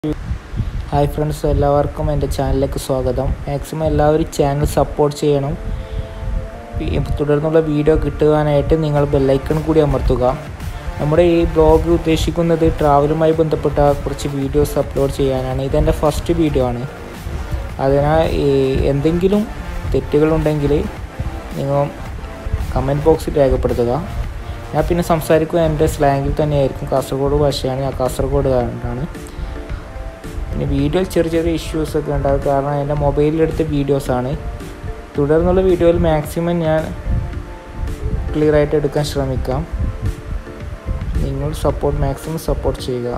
hi friends എല്ലാവർക്കും എൻ്റെ ചാനലിലേക്ക് സ്വാഗതം മാക്സിമം എല്ലാവരും ചാനൽ സപ്പോർട്ട് ചെയ്യണം പി- തുടർന്നുള്ള വീഡിയോ കിട്ടുവാനായിട്ട് നിങ്ങൾ ബെല്ലൈക്കൺ കൂടി അമർത്തുക നമ്മുടെ ഈ ബ്ലോഗ് ഉദ്ദേശിക്കുന്നത് ട്രാവലുമായി ബന്ധപ്പെട്ട കുറച്ച് വീഡിയോസ് അപ്ലോഡ് ചെയ്യാനാണ് ഇതെൻ്റെ ഫസ്റ്റ് വീഡിയോ ആണ് അതിനാൽ ഈ എന്തെങ്കിലും തെറ്റുകളുണ്ടെങ്കിൽ നിങ്ങൾ കമൻറ്റ് ബോക്സിൽ രേഖപ്പെടുത്തുക ഞാൻ പിന്നെ സംസാരിക്കുക എൻ്റെ സ്ലാങ്ങിൽ തന്നെയായിരിക്കും കാസർഗോഡ് ഭാഷയാണ് ഞാൻ കാസർഗോഡുകാരനാണ് പിന്നെ വീഡിയോയിൽ ചെറിയ ചെറിയ ഇഷ്യൂസ് ഒക്കെ ഉണ്ടാകും കാരണം എൻ്റെ മൊബൈലിലെടുത്ത വീഡിയോസാണ് തുടർന്നുള്ള വീഡിയോയിൽ മാക്സിമം ഞാൻ ക്ലിയർ ആയിട്ട് എടുക്കാൻ ശ്രമിക്കാം നിങ്ങൾ സപ്പോർട്ട് മാക്സിമം സപ്പോർട്ട് ചെയ്യുക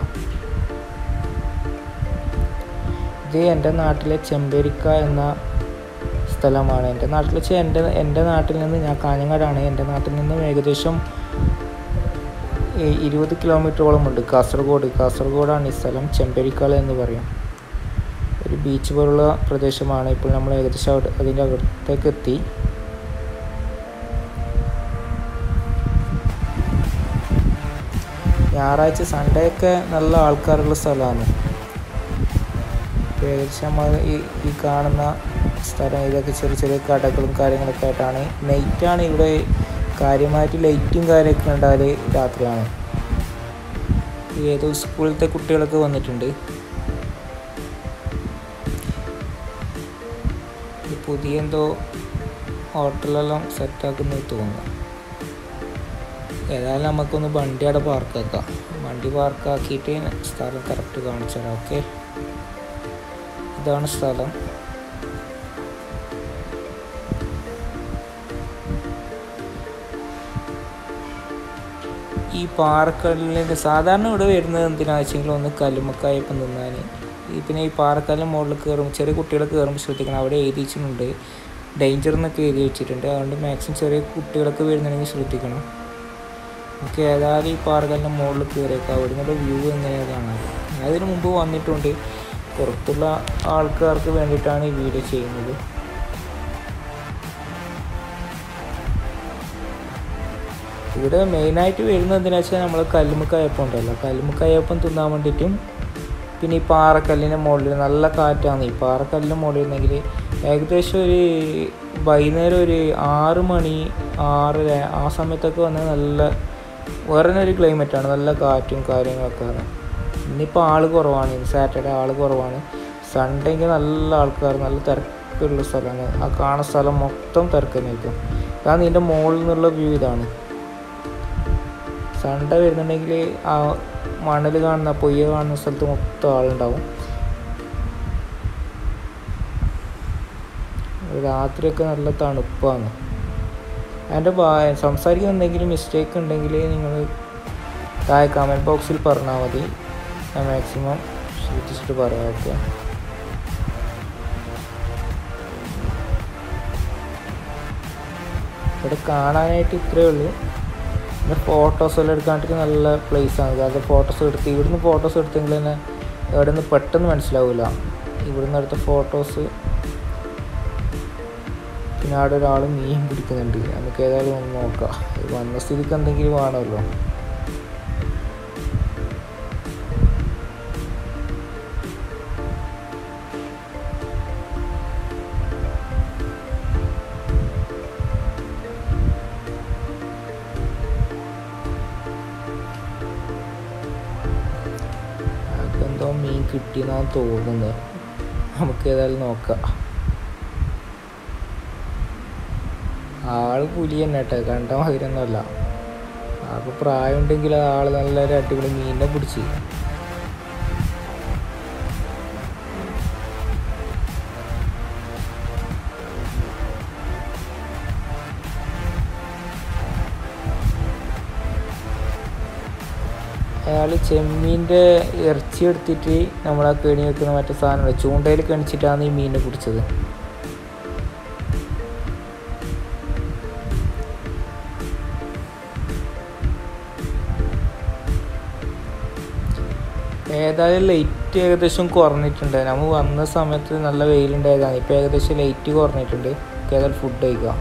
ഇത് എൻ്റെ നാട്ടിലെ ചെമ്പേരിക്ക എന്ന സ്ഥലമാണ് എൻ്റെ നാട്ടിൽ വെച്ചാൽ എൻ്റെ എൻ്റെ നാട്ടിൽ നിന്ന് ഞാൻ കാഞ്ഞങ്ങാടാണ് എൻ്റെ നാട്ടിൽ നിന്നും ഏകദേശം ഈ ഇരുപത് കിലോമീറ്ററോളം ഉണ്ട് കാസർഗോഡ് കാസർഗോഡാണ് ഈ സ്ഥലം ചെമ്പരിക്കാല എന്ന് പറയും ഒരു ബീച്ച് പോലുള്ള പ്രദേശമാണ് ഇപ്പോൾ നമ്മൾ ഏകദേശം അവിടെ അതിൻ്റെ അകത്തേക്ക് എത്തി ഞായറാഴ്ച സൺഡേ ഒക്കെ നല്ല ആൾക്കാരുള്ള സ്ഥലമാണ് ഇപ്പോൾ ഏകദേശം അത് ഈ ഈ കാണുന്ന സ്ഥലം ഇതൊക്കെ ചെറിയ ചെറിയ കടകളും കാര്യങ്ങളൊക്കെ ആയിട്ടാണ് നൈറ്റാണ് ഇവിടെ കാര്യമായിട്ട് ലൈറ്റും കാര്യമൊക്കെ ഉണ്ടാകല് രാത്രിയാണ് ഏതോ സ്കൂളിലത്തെ കുട്ടികളൊക്കെ വന്നിട്ടുണ്ട് ഇത് പുതിയ എന്തോ ഹോട്ടലെല്ലാം സെറ്റാക്കുന്നത് തോന്നുന്നു ഏതായാലും നമുക്കൊന്ന് വണ്ടി അവിടെ പാർക്കാക്കാം വണ്ടി പാർക്കാക്കിയിട്ട് സ്ഥലം കറക്റ്റ് കാണിച്ചു തരാം ഓക്കെ ഇതാണ് സ്ഥലം ഈ പാറക്കല്ലിൻ്റെ സാധാരണ ഇവിടെ വരുന്നത് എന്തിനാണെന്ന് വെച്ചെങ്കിൽ ഒന്ന് കല്ലുമ്മക്കായപ്പം തിന്നാൻ ഈ പിന്നെ ഈ പാറക്കല്ലിന് മുകളിൽ കയറും ചെറിയ കുട്ടികൾ കയറുമ്പോൾ ശ്രദ്ധിക്കണം അവിടെ എഴുതി വെച്ചിട്ടുണ്ട് ഡേഞ്ചർ എന്നൊക്കെ എഴുതി വെച്ചിട്ടുണ്ട് അതുകൊണ്ട് മാക്സിമം ചെറിയ കുട്ടികളൊക്കെ വരുന്നുണ്ടെങ്കിൽ ശ്രദ്ധിക്കണം നമുക്ക് ഏതായാലും ഈ പാറക്കല്ലിൻ്റെ മുകളിൽ കയറിയേക്കാം അവിടെ നിന്നുള്ള വ്യൂ എങ്ങനെയാണ് കാണാൻ ഞാൻ ഇതിന് മുമ്പ് വന്നിട്ടുണ്ട് പുറത്തുള്ള ആൾക്കാർക്ക് വേണ്ടിയിട്ടാണ് ഈ വീഡിയോ ചെയ്യുന്നത് ഇവിടെ മെയിനായിട്ട് വരുന്നത് എന്തിനാ വെച്ചാൽ നമ്മൾ കല്ലുമുക്കയപ്പം ഉണ്ടല്ലോ കല്ലുമുക്കയപ്പം തിന്നാൻ വേണ്ടിയിട്ടും പിന്നെ ഈ പാറക്കല്ലിൻ്റെ മുകളിൽ നല്ല കാറ്റാണ് ഈ പാറക്കല്ലിൻ്റെ മുകളിൽ ഇരുന്നെങ്കിൽ ഏകദേശം ഒരു വൈകുന്നേരം ഒരു ആറ് മണി ആറര ആ സമയത്തൊക്കെ വന്നാൽ നല്ല വേറെ തന്നെ ഒരു ക്ലൈമറ്റാണ് നല്ല കാറ്റും കാര്യങ്ങളൊക്കെ ആണ് ഇന്നിപ്പോൾ ആൾ കുറവാണ് ഇന്ന് സാറ്റർഡേ ആൾ കുറവാണ് സൺഡേക്ക് നല്ല ആൾക്കാർ നല്ല തിരക്കുള്ള സ്ഥലമാണ് ആ കാണുന്ന സ്ഥലം മൊത്തം തിരക്ക് തന്നെയായിരിക്കും കാരണം ഇതിൻ്റെ മുകളിൽ നിന്നുള്ള വ്യൂ ഇതാണ് സൺഡേ വരുന്നുണ്ടെങ്കിൽ ആ മണൽ കാണുന്ന പൊയ്യ കാണുന്ന സ്ഥലത്ത് മൊത്തം ആളുണ്ടാവും രാത്രിയൊക്കെ നല്ല തണുപ്പാണ് അതിൻ്റെ സംസാരിക്കുന്ന എന്തെങ്കിലും മിസ്റ്റേക്ക് ഉണ്ടെങ്കിൽ നിങ്ങൾ താഴെ കമൻറ്റ് ബോക്സിൽ പറഞ്ഞാൽ മതി ഞാൻ മാക്സിമം ശ്രദ്ധിച്ചിട്ട് പറയാം ഓക്കെ ഇവിടെ കാണാനായിട്ട് ഇത്രയേ ഉള്ളൂ പിന്നെ ഫോട്ടോസ് എല്ലാം എടുക്കാനായിട്ട് നല്ല പ്ലേസ് ആണ് അത് ഫോട്ടോസ് എടുത്ത് ഇവിടുന്ന് ഫോട്ടോസ് എടുത്തെങ്കിൽ തന്നെ എവിടെ നിന്ന് പെട്ടെന്ന് മനസ്സിലാവില്ല ഇവിടുന്ന് എടുത്ത ഫോട്ടോസ് പിന്നെ അവിടെ ഒരാൾ മീൻ പിടിക്കുന്നുണ്ട് നമുക്ക് ഏതായാലും ഒന്ന് നോക്കാം ഇത് വന്ന സ്ഥിതിക്ക് എന്തെങ്കിലും വേണമല്ലോ എന്തോ മീൻ കിട്ടിയെന്നാണ് തോന്നുന്നത് നമുക്ക് ഏതായാലും നോക്കാം ആള് പുലി തന്നെ കേട്ടോ കണ്ട മാതിരൊന്നുമല്ല ആൾക്ക് പ്രായം ഉണ്ടെങ്കിൽ ആള് നല്ലൊരു അടിപൊളി മീനിനെ പിടിച്ച് അയാൾ ചെമ്മീൻ്റെ ഇറച്ചി എടുത്തിട്ട് നമ്മൾ ആ കെണി വെക്കുന്ന മറ്റേ സാധനം ചൂണ്ടയിൽ കണിച്ചിട്ടാണ് ഈ മീനിനെ പിടിച്ചത് ഏതായാലും ലൈറ്റ് ഏകദേശം കുറഞ്ഞിട്ടുണ്ട് നമ്മൾ വന്ന സമയത്ത് നല്ല വെയിലുണ്ടായതാണ് ഇപ്പോൾ ഏകദേശം ലൈറ്റ് കുറഞ്ഞിട്ടുണ്ട് നമുക്ക് ഏതായാലും ഫുഡ് കഴിക്കാം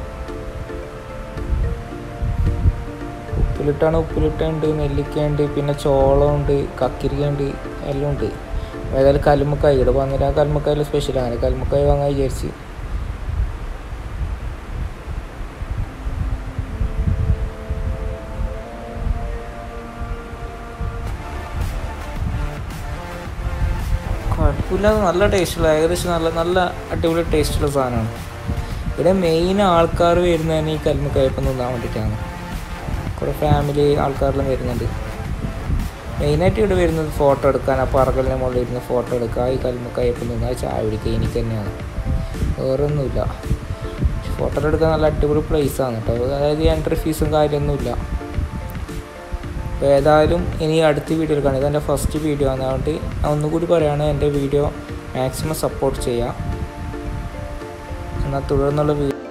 ഉപ്പിലിട്ടാണ് ഉപ്പിലിട്ടുണ്ട് നെല്ലിക്ക ഉണ്ട് പിന്നെ ചോളം ഉണ്ട് കക്കിരിക്ക ഉണ്ട് എല്ലാം ഉണ്ട് ഏതായാലും കല്ലുമ്മക്കായി ഇവിടെ വന്നിട്ട് ആ കല്ലുമ്മക്കായിൽ സ്പെഷ്യൽ അങ്ങനെ കല്ലുമ്മക്കായി വാങ്ങാൻ വിചാരിച്ച് കുഴപ്പമില്ലാതെ നല്ല ടേസ്റ്റുള്ള ഏകദേശം നല്ല നല്ല അടിപൊളി ടേസ്റ്റുള്ള സാധനമാണ് ഇവിടെ മെയിൻ ആൾക്കാർ വരുന്നതന്നെ ഈ കല്ലുമ്മക്കായപ്പം തിന്നാൻ വേണ്ടിയിട്ടാണ് കുറേ ഫാമിലി ആൾക്കാരെല്ലാം വരുന്നുണ്ട് മെയിനായിട്ട് ഇവിടെ വരുന്നത് ഫോട്ടോ എടുക്കാൻ ആ പറകലിൻ്റെ മുകളിൽ ഇരുന്ന് ഫോട്ടോ എടുക്കുക ഈ കല്ലുമ്മക്കായപ്പം തിന്നാൽ ചായ കുടിക്കുക എനിക്ക് തന്നെയാണ് വേറെ ഒന്നുമില്ല ഫോട്ടോ എടുക്കാൻ നല്ല അടിപൊളി പ്ലേസാണ് കേട്ടോ അതായത് എൻട്രി ഫീസും കാര്യമൊന്നുമില്ല അപ്പോൾ ഏതായാലും ഇനി അടുത്ത വീഡിയോയിൽ കാണാം ഇതെൻ്റെ ഫസ്റ്റ് വീഡിയോ ആണ് അതുകൊണ്ട് ഞാൻ ഒന്നുകൂടി പറയുകയാണ് എൻ്റെ വീഡിയോ മാക്സിമം സപ്പോർട്ട് ചെയ്യുക എന്നാൽ തുടർന്നുള്ള വീഡിയോ